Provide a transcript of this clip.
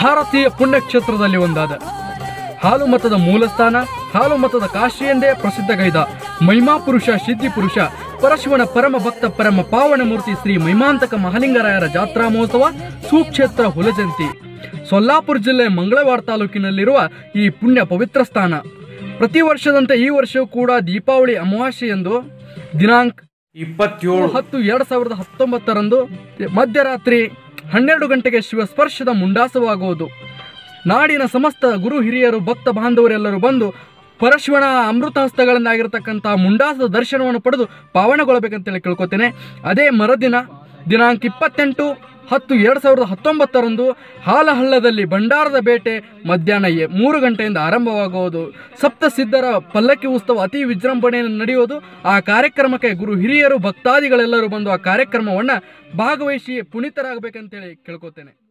ಭಾರತೀಯ ಪುಣ್ಯಕ್ಷೇತ್ರದಲ್ಲಿ ಒಂದಾದ ಹಾಲು ಮತದ ಮೂಲಸ್ಥಾನ ಹಾಲು ಮತದ ಕಾಶಿ ಎಂದೇ ಪ್ರಸಿದ್ಧಗೈದ ಮಹಿಮಾ ಪುರುಷ ಸಿದ್ಧಿ ಪುರುಷ ಪರಶಿವನ ಪರಮ ಭಕ್ತ ಪರಮ ಪಾವನ ಮೂರ್ತಿ ಶ್ರೀ ಮಹಿಮಾಂತಕ ಮಹಾಲಿಂಗರಾಯರ ಜಾತ್ರಾ ಮಹೋತ್ಸವ ಸುಕ್ಷೇತ್ರ ಹುಲಜಂತಿ ಸೊಲ್ಲಾಪುರ ಜಿಲ್ಲೆ ಮಂಗಳವಾರ ತಾಲೂಕಿನಲ್ಲಿರುವ ಈ ಪುಣ್ಯ ಪವಿತ್ರ ಸ್ಥಾನ ಪ್ರತಿ ವರ್ಷದಂತೆ ಈ ವರ್ಷವೂ ಕೂಡ ದೀಪಾವಳಿ ಅಮಾವಾಸ್ಯೆಯಂದು ದಿನಾಂಕ ಇಪ್ಪತ್ತೇಳು ಹತ್ತು ಎರಡು ಸಾವಿರದ ಹತ್ತೊಂಬತ್ತರಂದು ಮಧ್ಯರಾತ್ರಿ ಹನ್ನೆರಡು ಗಂಟೆಗೆ ಶಿವಸ್ಪರ್ಶದ ಮುಂಡಾಸವಾಗುವುದು ನಾಡಿನ ಸಮಸ್ತ ಗುರು ಹಿರಿಯರು ಭಕ್ತ ಬಾಂಧವರೆಲ್ಲರೂ ಬಂದು ಪರಶಿವನ ಅಮೃತ ಹಸ್ತಗಳನ್ನಾಗಿರ್ತಕ್ಕಂಥ ಮುಂಡಾಸದ ದರ್ಶನವನ್ನು ಪಡೆದು ಪಾವನಗೊಳ್ಳಬೇಕಂತೇಳಿ ಕೇಳ್ಕೊತೇನೆ ಅದೇ ಮರುದಿನ ದಿನಾಂಕ ಇಪ್ಪತ್ತೆಂಟು ಹತ್ತು ಎರಡು ಸಾವಿರದ ಹತ್ತೊಂಬತ್ತರಂದು ಹಾಲಹಳ್ಳದಲ್ಲಿ ಭಂಡಾರದ ಬೇಟೆ ಮಧ್ಯಾಹ್ನ ಎ- ಮೂರು ಗಂಟೆಯಿಂದ ಆರಂಭವಾಗುವುದು ಸಪ್ತ ಸಿದ್ಧರ ಪಲ್ಲಕ್ಕಿ ಉತ್ಸವ ಅತಿ ವಿಜೃಂಭಣೆಯಲ್ಲಿ ನಡೆಯುವುದು ಆ ಕಾರ್ಯಕ್ರಮಕ್ಕೆ ಗುರು ಹಿರಿಯರು ಭಕ್ತಾದಿಗಳೆಲ್ಲರೂ ಬಂದು ಆ ಕಾರ್ಯಕ್ರಮವನ್ನು ಭಾಗವಹಿಸಿ ಪುನೀತರಾಗಬೇಕಂತೇಳಿ ಕೇಳ್ಕೊತೇನೆ